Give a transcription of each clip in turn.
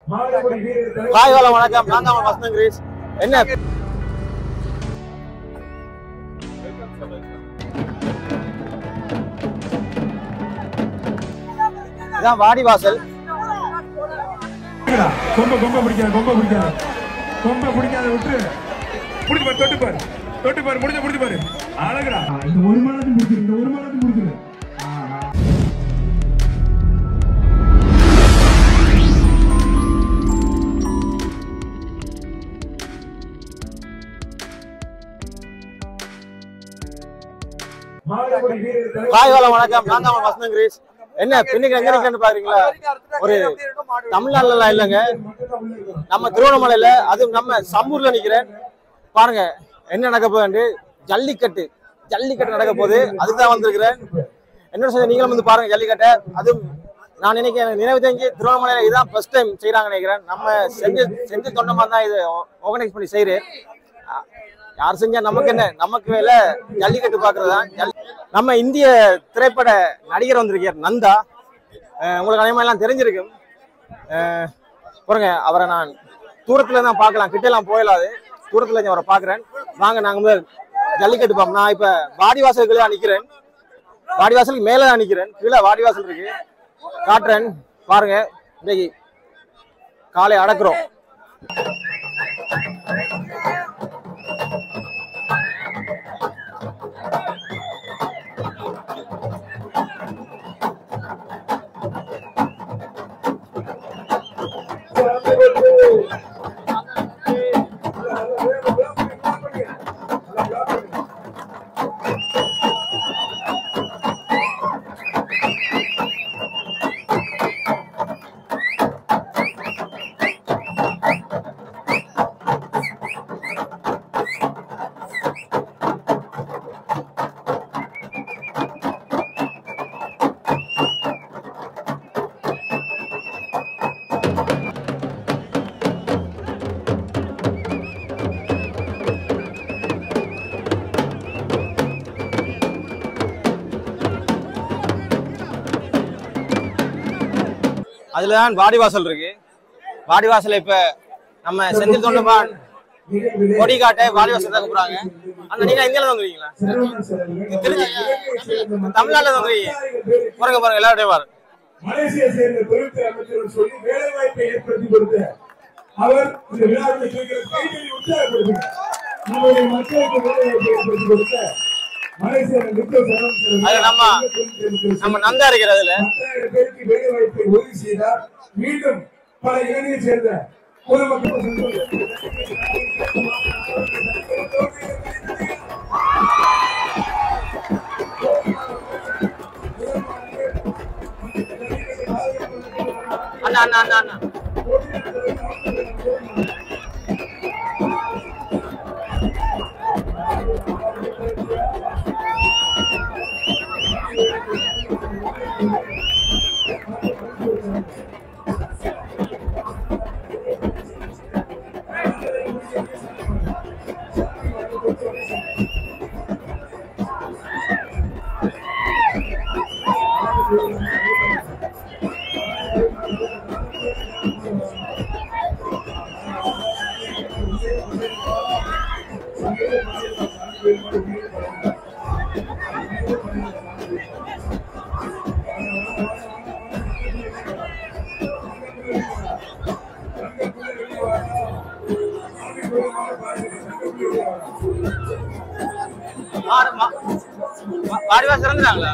Hi hello வணக்கம் நான் தான் வசந்தன் கிரீஸ் என்ன இதான் வாடிவாசல் கொம்ப கொம்ப பிடிக்காத கொம்ப பிடிக்காத கொம்ப பிடிக்காத விட்டுரு பிடிச்சு பாரு தொட்டு பாரு தொட்டு பாரு முடிஞ்ச முடிச்சு பாரு அழகுடா இந்த ஒரு மாதத்துக்கு முடிச்சிரு இந்த ஒரு மாதத்துக்கு முடிச்சிரு ஹாய் ஹலோ வணக்கம் நான் தான் வசந்தன் கிரீஸ் என்ன பின்னுக்கு எங்க இருக்கேன்னு பாக்குறீங்களா ஒரு தமிழ்நாட்டுல இல்லைங்க நம்ம திருவண்ணாமலையில அதுவும் நம்ம சம்பூர்ல நிக்கிறேன் பாருங்க என்ன நடக்க போகுது ஜல்லிக்கட்டு ஜல்லிக்கட்டு நடக்க போகுது அதுக்கு தான் வந்திருக்கிறேன் என்னோட சேர்ந்து நீங்களும் வந்து பாருங்க ஜல்லிக்கட்டை அதுவும் நான் நினைக்கிறேன் எனக்கு நினைவு தெரிஞ்சு திருவண்ணாமலையில இதுதான் ஃபர்ஸ்ட் டைம் செய்யறாங்க நினைக்கிறேன் நம்ம செஞ்சு செஞ்சு தொண்டமா தான் இது ஆர்கனைஸ் பண்ணி செய்யறேன் யார் செஞ்சா நமக்கு என்ன நமக்கு வேலை ஜல்லிக்கட்டு பாக்குறது தான் ஜல்லி- நம்ம இந்திய திரைப்பட நடிகர் வந்திருக்கார் நந்தா அஹ் உங்களுக்கு அதே மாதிரிலாம் தெரிஞ்சிருக்கும் அஹ் பாருங்க அவரை நான் தூரத்துல தான் பார்க்கலாம் கிட்ட எல்லாம் போயிடாது தூரத்துல இருந்து அவரை பார்க்கறேன் வாங்க நாங்க முதல் ஜல்லிக்கட்டு பார்ப்போம் நான் இப்ப வாடிவாசலுக்குள்ள தான் நிக்கிறேன் வாடிவாசலுக்கு மேல தான் நிக்கிறேன் கீழே வாடிவாசல் இருக்கு காட்டுறேன் பாருங்க இன்னைக்கு காலை அடக்குறோம் அதுல தான் வாடிவாசல் இருக்கு வாடிவாசல் இப்ப நம்ம செந்தில் தொண்டமான் கொடி காட்ட வாடிவாசல் தான் கூப்பிடுறாங்க அந்த நீங்க இந்தியால வந்துருக்கீங்களா திருச்சி தமிழ்நாட்டுல வந்துருக்கீங்க பாருங்க பாருங்க எல்லாருடையும் பாருங்க மலேசியா சேர்ந்த தொழில்துறை அமைச்சர் சொல்லி வேலை வாய்ப்பை ஏற்படுத்தி கொடுத்த அவர் இந்த விழாவில் கேட்கிற கைகளை உற்சாகப்படுத்துங்க நம்முடைய மக்களுக்கு வேலை வாய்ப்பை ஏற்படுத்தி கொடுத்த மலேசியா நிர்மலா சீதாராமன் அது நம்ம நம்ம நந்தா இருக்கிற அதுல பத்தாயிரம் பேருக்கு வேலை வாய்ப்பை உறுதி செய்தார் மீண்டும் பல இளைஞரை சேர்ந்த பொதுமக்கள் அண்ணா அண்ணா அண்ணா அண்ணா ஆறு மா- வா- வாடிவாசல் இறங்குறாங்களா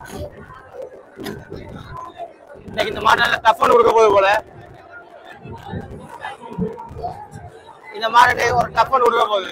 இன்னைக்கு இந்த மாடு நல்ல டஃப் கொடுக்க போகுது போல இந்த மாடு ஒரு டஃப் கொடுக்க போகுது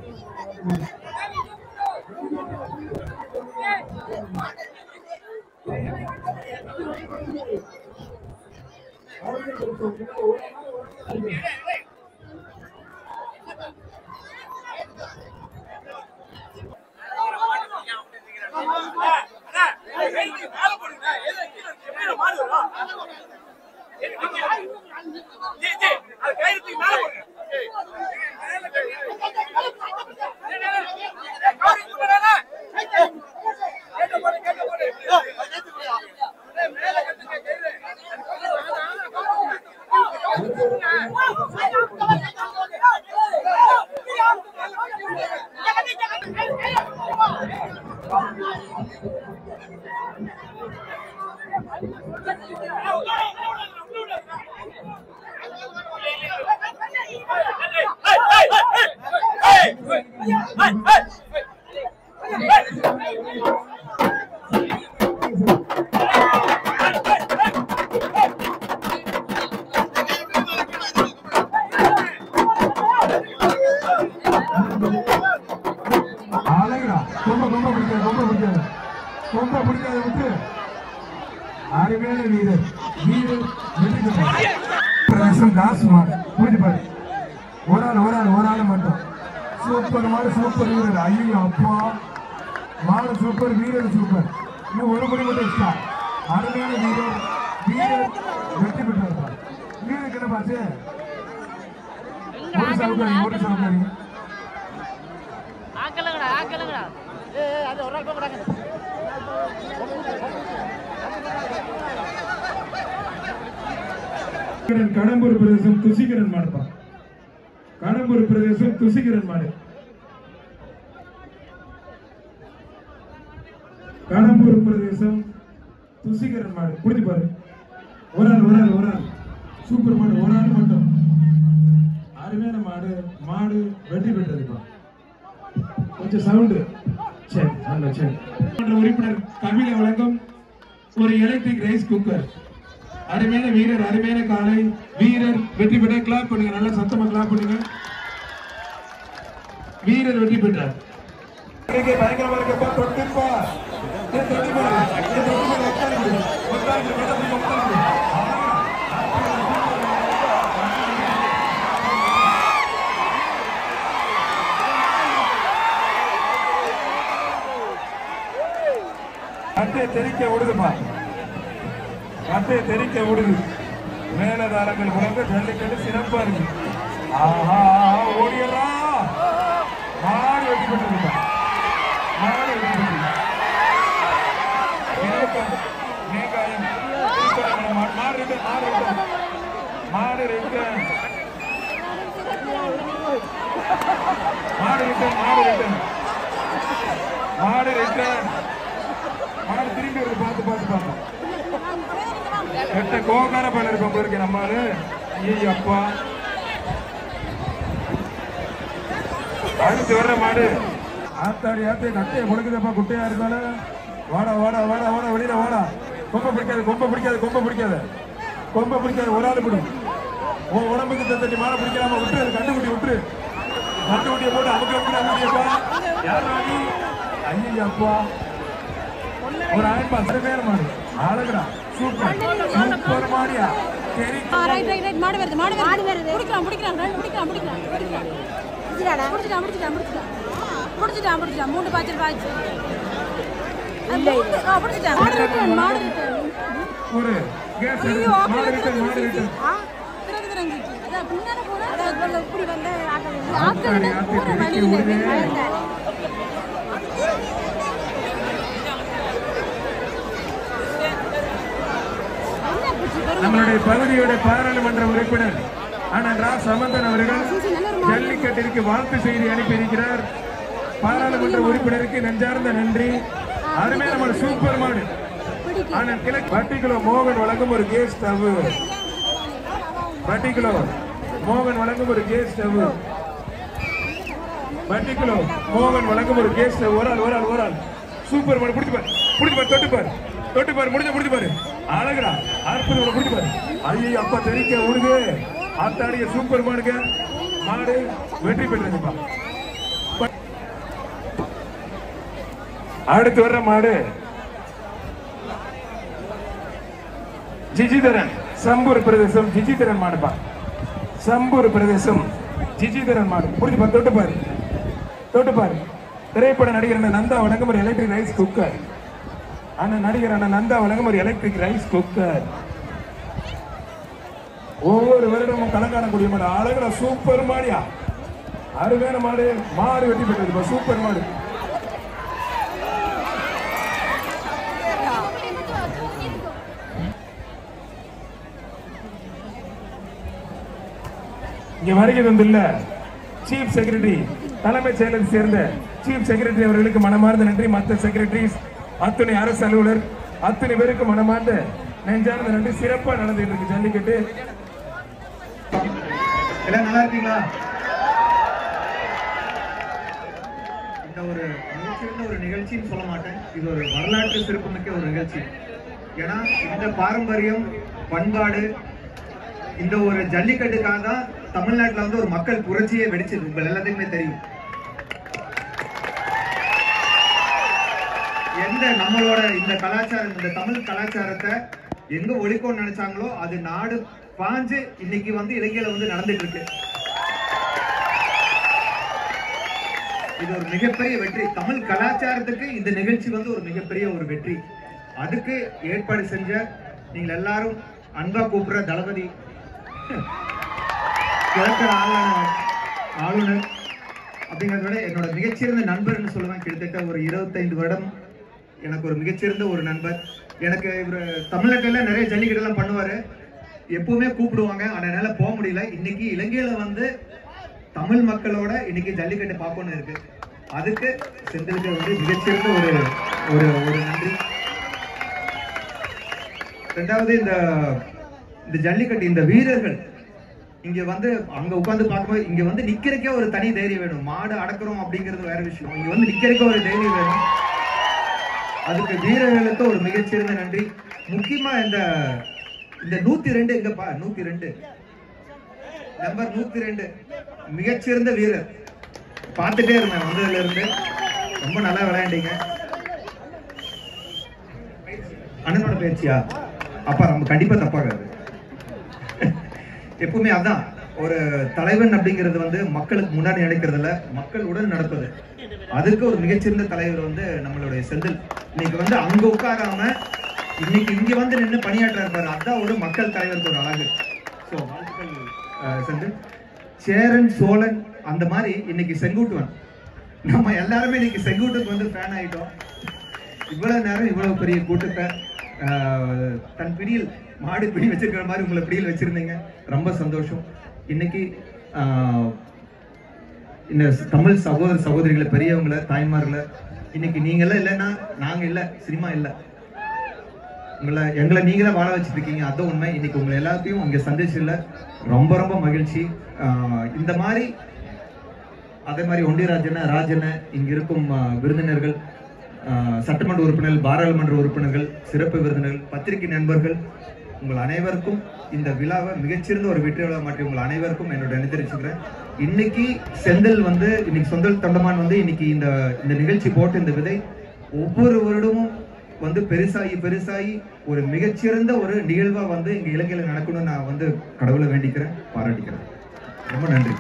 அழகுடா ரொம்ப ரொம்ப பிடிக்காது ரொம்ப பிடிக்காது ரொம்ப பிடிக்காது விட்டு அருமையான வீரர் வீரர் வெற்றி பெற்றார். பிரகாசம் தாஸ் மாடு புரிஞ்சு பாரு ஒரு ஆள் ஒரு ஆள் ஒரு ஆள் மட்டும் சூப்பர் மாடு சூப்பர் வீரர் ஐயோ அப்பா மாடு சூப்பர் வீரர் சூப்பர் இன்னும் ஒரு மணி மட்டும் எக்ஸ்ட்ரா அருமையான வீரர் வீரர் வெற்றி பெற்றார் வீரருக்கு என்ன பாச்சு ஒரு சவுக்கரி ஒரு சவுக்கரி ஆக்கலங்கடா ஆக்கலங்கடா ஏ அது ஒரு நாள் போகிறாங்க துசிகரன் கடம்பூர் பிரதேசம் துசிகரன் மாடுப்பா கடம்பூர் பிரதேசம் துசிகரன் மாடு கடம்பூர் பிரதேசம் துசிகரன் மாடு புரிஞ்சு பாரு ஒரு ஆள் ஒரு ஆள் ஒரு ஆள் சூப்பர் மாடு ஒரு ஆள் மட்டும் அருமையான மாடு மாடு வெற்றி பெற்றதுப்பா கொஞ்சம் சவுண்டு சரி நல்ல சரி மன்ற உறுப்பினர் கபில வழங்கும் ஒரு எலக்ட்ரிக் ரைஸ் குக்கர் அருமையான வீரர் அருமையான காலை வீரர் வெற்றி பெற்ற கிளாப் பண்ணுங்க நல்லா சத்தமா கிளாப் பண்ணுங்க வீரர் வெற்றி பெற்றார் பயங்கரமா இருக்கப்பா தொட்டுப்பா ஏய், தொட்டுப்பா. ஏய், தொட்டுப்பா, உட்காருங்க. உட்காருங்க, உட்காருங்க, உட்காருங்க. கட்டை தெறிக்க விடுதுப்பா கட்டை தெறிக்க விடுது மேலதாரங்கள் முழங்க ஜல்லிக்கட்டு சிறப்பா இருக்கு ஆஹா ஓடியறா மாடு வெட்டி பெற்றிருக்கா மாடு வெட்டி பெற்றிருக்கா இலக்கம், மேகாயம், திருப்பரங்குன்றம் மா- மாடு இருக்கு, மாடு இருக்கு. மாடு இருக்கு. மாடு இருக்கு, மாடு இருக்கு. மாடு இருக்கு. மாடு திரும்பி வருது பார்த்து பார்த்து பார்த்து எட்ட கோகார பையன் இருப்பான் போல இருக்கு நம்ம ஆளு ஐயோ அப்பா அடுத்து வர்ற மாடு ஆத்தாடி ஆத்தே கட்டையை முழுக்குதப்பா குட்டையா இருந்தாலும் வாடா வாடா வாடா வாடா வெளியில வாடா கொம்ப பிடிக்காது கொம்ப பிடிக்காது கொம்ப பிடிக்காது கொம்ப பிடிக்காது ஒரு ஆள் பிடி உன் உடம்புக்கு தத்தட்டி மாலை பிடிக்காம விட்டுரு அது கண்டுபிடி விட்டுரு கண்டுபிடிய போட்டு அமுக்க அமுக்க அமுக்கியப்பா யாரா நீ ஐயோ அப்பா ஒரு ஆயிரம் அருமையான மாடு அழகுடா சூப்பர் சூப்பர் மாடியா சரி ஆ, ரைட் ரைட் ரைட் மாடு வருது மாடு வருது மாடு வருது பிடிக்கலாம் பிடிக்கலாம் ரெண்டு பிடிக்கலாம் பிடிக்கலாம் பிடிக்கலாம் பிடிச்சிட்டாடா பிடிச்சிட்டான் பிடிச்சிட்டான் பிடிச்சிட்டான் பிடிச்சிட்டான் பிடிச்சிட்டான் மூணு பாய்ச்சல் பாய்ச்சு இல்லை ஆ பிடிச்சிட்டான் மாடு ரிட்டர்ன் மாடு ரிட்டர்ன் ஒரு கேஸ் ஐயோ மாடு ஆக்கல ரிட்டன் மாடு ரிட்டன் ஆ திறகு திறங்கிச்சு அதான் பின்னால போனா அதான் இப்படி வந்து ஆக்கல ஆத்தாடி, ஆக்கல ஆத்தி, போற வழி தெறிக்க இல்லை விடுதே. என்ன பிடிச்சி பாருங்க நம்மளுடைய பகுதியுடைய பாராளுமன்ற உறுப்பினர் அண்ணன் ரா சமந்தன் அவர்கள் ஜல்லிக்கட்டிற்கு வாழ்த்து செய்தி அனுப்பியிருக்கிறார் பாராளுமன்ற உறுப்பினருக்கு நெஞ்சார்ந்த நன்றி அருமையான மாடு சூப்பர் மாடு பிடிக்கும் அண்ணன் கிழக்கு பட்டிக்குளோ மோகன் வழங்கும் ஒரு கேஸ் ஸ்டவ் பட்டிக்குளோ மோகன் வழங்கும் ஒரு கேஸ் ஸ்டவ் பட்டிக்குளோ மோகன் வழங்கும் ஒரு கேஸ் ஸ்டவ் ஒரு ஆள் ஒரு ஆள் ஒரு ஆள் சூப்பர் மாடு பிடிச்சு பாரு முடிஞ்சு பாரு தொட்டு பாரு தொட்டு பாரு முடிஞ்ச முடிஞ்சு பாரு அழகுடா அற்புதம் முடிஞ்சு பாரு ஐயோ அப்பா தெரிக்க விடுது ஆத்தாடிய சூப்பர் மாடுங்க மாடு வெற்றி பெற்றதுப்பா அடுத்து வர்ற மாடு ஜிஜிதரன் சம்பூர் பிரதேசம் ஜிஜிதரன் மாடுப்பா சம்பூர் பிரதேசம் ஜிஜிதரன் மாடு புரிஞ்சு பாரு தொட்டு பாரு தொட்டு பாரு திரைப்பட நடிகர் அண்ணன் நந்தா வழங்கும் ஒரு எலக்ட்ரிக் ரைஸ் குக்கர் அண்ணன் நடிகர் அண்ணன் நந்தா வழங்கும் ஒரு எலக்ட்ரிக் ரைஸ் குக்கர் ஒவ்வொரு வருடமும் கலங்காணக்கூடிய மாடு அழகுல சூப்பர் மாடியா அருமையான மாடு மாடு வெட்டி பெற்றது சூப்பர் மாடு இங்க வருகை தந்துள்ள சீஃப் செக்ரட்டரி தலைமைச் செயலரை சேர்ந்த சீஃப் செக்ரட்டரி அவர்களுக்கு மனமார்ந்த நன்றி மற்ற செக்ரட்டரிஸ் அத்துணை அரசு அலுவலர் அத்தனை பேருக்கு மனமார்ந்த நெஞ்சார்ந்த நன்றி சிறப்பா நடந்துட்டு இருக்கு ஜல்லிக்கட்டு எல்லாம் நல்லா இருக்கீங்களா இந்த ஒரு மிகச்சிறந்த ஒரு நிகழ்ச்சின்னு சொல்ல மாட்டேன் இது ஒரு வரலாற்று சிறப்புமிக்க ஒரு நிகழ்ச்சி ஏன்னா இந்த பாரம்பரியம் பண்பாடு இந்த ஒரு ஜல்லிக்கட்டுக்காக தான் தமிழ்நாட்டுல வந்து ஒரு மக்கள் புரட்சியே வெடிச்சது உங்கள் எல்லாத்துக்குமே தெரியும் எந்த நம்மளோட இந்த கலாச்சாரம் இந்த தமிழ் கலாச்சாரத்தை எங்க ஒழிக்கணும்னு நினைச்சாங்களோ அது நாடு பாஞ்சு இன்னைக்கு வந்து இலங்கையில வந்து நடந்துட்டு இருக்கு இது ஒரு மிகப்பெரிய வெற்றி தமிழ் கலாச்சாரத்துக்கு இந்த நிகழ்ச்சி வந்து ஒரு மிகப்பெரிய ஒரு வெற்றி அதுக்கு ஏற்பாடு செஞ்ச நீங்க எல்லாரும் அன்பா கூப்பிடுற தளபதி கிழக்கு ஆளுநர் ஆளுநர் அப்படிங்கிறத விட என்னோட மிகச்சிறந்த நண்பர்னு சொல்லுவேன் கிட்டத்தட்ட ஒரு இருபத்தைந்து வருடம் எனக்கு ஒரு மிகச்சிறந்த ஒரு நண்பர் எனக்கு இவர் தமிழ்நாட்டில் நிறைய ஜல்லிக்கட்டு எல்லாம் பண்ணுவாரு எப்பவுமே கூப்பிடுவாங்க ஆனா என்னால போக முடியல இன்னைக்கு இலங்கையில வந்து தமிழ் மக்களோட இன்னைக்கு ஜல்லிக்கட்டு பார்க்கணும்னு இருக்கு அதுக்கு செந்திலுக்கு வந்து மிகச்சிறந்த ஒரு ஒரு ஒரு நன்றி ரெண்டாவது இந்த இந்த ஜல்லிக்கட்டு இந்த வீரர்கள் இங்க வந்து அங்க உட்கார்ந்து பார்க்கும்போது இங்க வந்து நிக்கிறக்கே ஒரு தனி தைரியம் வேணும் மாடு அடக்குறோம் அப்படிங்கிறது வேற விஷயம் இங்க வந்து நிக்கிறக்கே ஒரு தைரியம் வேணும் அதுக்கு வீரர்களுக்கு ஒரு மிகச்சிறந்த நன்றி முக்கியமா இந்த இந்த நூத்தி ரெண்டு எங்கப்பா நூத்தி ரெண்டு நம்பர் நூத்தி ரெண்டு மிகச்சிறந்த வீரர் பார்த்துட்டே இருந்தேன் வந்ததுல இருந்து ரொம்ப நல்லா விளையாண்டீங்க அண்ணனோட பேச்சியா அப்பா நம்ம கண்டிப்பா தப்பாகாது எப்பவுமே அதான் ஒரு தலைவன் அப்படிங்கிறது வந்து மக்களுக்கு முன்னாடி நினைக்கிறது இல்ல மக்களுடன் நடப்பது அதுக்கு ஒரு மிகச்சிறந்த தலைவர் வந்து நம்மளுடைய செந்தில் இன்னைக்கு வந்து அங்க உட்காராம இன்னைக்கு இங்க வந்து நின்று பணியாற்ற இருப்பாரு அதான் ஒரு மக்கள் தலைவருக்கு ஒரு அழகு ஸோ வாழ்த்துக்கள் அஹ், செந்தில் சேரன் சோழன் அந்த மாதிரி இன்னைக்கு செங்குட்டுவன் நம்ம எல்லாருமே இன்னைக்கு செங்குட்டுக்கு வந்து ஃபேன் ஆயிட்டோம் இவ்வளவு நேரம் இவ்வளவு பெரிய கூட்டத்தை ஆஹ், தன் பிடியில் மாடு பிடி வச்சிருக்கிற மாதிரி உங்களை பிடியில் வச்சிருந்தீங்க ரொம்ப சந்தோஷம் இன்னைக்கு ஆஹ், இந்த தமிழ் சகோதர சகோதரிகளை பெரியவங்கள தாய்மார்களை இன்னைக்கு நீங்க எல்லாம் இல்லைன்னா நாங்க இல்ல சினிமா இல்ல உங்களை எங்களை நீங்க தான் வாழ வச்சிட்டு இருக்கீங்க அதான் உண்மை இன்னைக்கு உங்களை எல்லாத்தையும் இங்க சந்திச்சதுல ரொம்ப ரொம்ப மகிழ்ச்சி ஆஹ், இந்த மாதிரி அதே மாதிரி ஒண்டியராஜன ராஜன இங்க இருக்கும் ஆஹ், விருந்தினர்கள் ஆஹ், சட்டமன்ற உறுப்பினர்கள் பாராளுமன்ற உறுப்பினர்கள் சிறப்பு விருந்தினர்கள் பத்திரிகை நண்பர்கள் உங்கள் அனைவருக்கும் இந்த விழாவை மிகச்சிறந்த ஒரு வெற்றி விழா மாற்றி உங்கள் அனைவருக்கும் என்னோட நினைத்திருச்சுக்கிறேன் இன்னைக்கு செந்தில் வந்து இன்னைக்கு சொந்தல் தொண்டமான் வந்து இன்னைக்கு இந்த இந்த நிகழ்ச்சி போட்ட இந்த விதை ஒவ்வொரு வருடமும் வந்து பெருசாகி பெருசாகி ஒரு மிகச்சிறந்த ஒரு நிகழ்வா வந்து இங்க இலங்கையில நடக்கணும்னு நான் வந்து கடவுளை வேண்டிக்கிறேன் பாராட்டிக்கிறேன் ரொம்ப நன்றி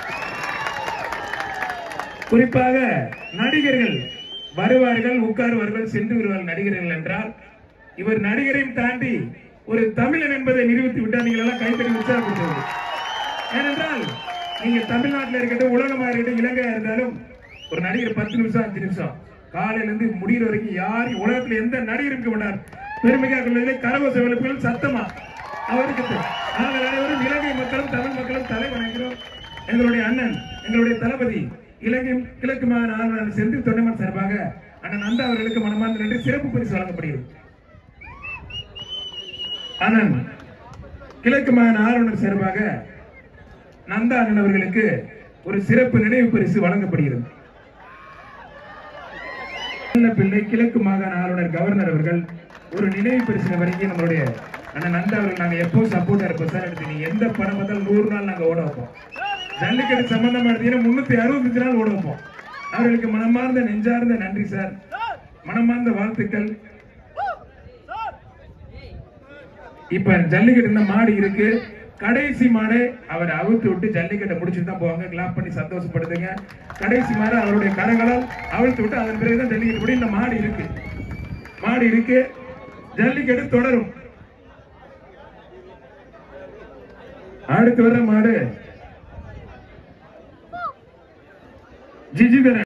குறிப்பாக நடிகர்கள் வருவார்கள் உட்காருவார்கள் சென்று வருவார்கள் நடிகர்கள் என்றால் இவர் நடிகரையும் தாண்டி ஒரு தமிழன் என்பதை நிரூபித்து விட்டால் நீங்கள் எல்லாம் கைத்தறி உற்சாகப்படுத்துவது ஏனென்றால் நீங்க தமிழ்நாட்டில் இருக்கட்டும் உலகமா இருக்கட்டும் இலங்கையா இருந்தாலும் ஒரு நடிகர் பத்து நிமிஷம் அஞ்சு நிமிஷம் காலையில இருந்து முடிகிற வரைக்கும் யார் உலகத்துல எந்த நடிகரும் இருக்க மாட்டார் பெருமைக்காக கொள்வதிலே கரகோச விளப்புகள் சத்தமா அவருக்கு தெ- நாங்கள் அனைவரும் இலங்கை மக்களும் தமிழ் மக்களும் தலை வணங்குகிறோம் எங்களுடைய அண்ணன் எங்களுடைய தளபதி இலங்கை கிழக்கு மாகாண ஆளுநர் செந்தில் தொண்டமன் சார்பாக அண்ணன் நந்தா அவர்களுக்கு மனமார்ந்த நன்றி சிறப்பு பரிசு வழங்கப்படுகிறது அண்ணன் கிழக்கு மாகாண ஆளுநர் சார்பாக நந்தா அண்ணன் அவர்களுக்கு ஒரு சிறப்பு நினைவு பரிசு வழங்கப்படுகிறது நல்ல பிள்ளை கிழக்கு மாகாண ஆளுநர் கவர்னர் அவர்கள் ஒரு நினைவு பரிசு வரைக்கும் நம்மளுடைய அண்ணன் நந்தா அவர்கள் நாங்க எப்பவும் சப்போர்ட்டா இருப்போம் சார் எடுத்து நீங்க எந்த படம் பார்த்தாலும் நூறு நாள் நாங்க ஓட வைப்போம் ஜல்லிக்கட்டு சம்பந்தமா எடுத்தீங்கன்னா முன்னூத்தி அறுபத்தஞ்சு நாள் ஓட வைப்போம் அவர்களுக்கு மனமார்ந்த நெஞ்சார்ந்த நன்றி சார் மனமார்ந்த வாழ்த்துக்கள் இப்ப ஜல்லிக்கட்டு இந்த மாடு இருக்கு கடைசி மாடு அவர் அவுத்து விட்டு ஜல்லிக்கட்டை முடிச்சுட்டு தான் போவாங்க கிளாப் பண்ணி சந்தோஷப்படுத்துங்க கடைசி மாடு அவருடைய கரங்களால் அவிழ்த்து விட்டு அதன் பிறகுதான் ஜல்லிக்கட்டு படி இந்த மாடு இருக்கு மாடு இருக்கு ஜல்லிக்கட்டு தொடரும் அடுத்து வர்ற மாடு ஜிஜிதரன்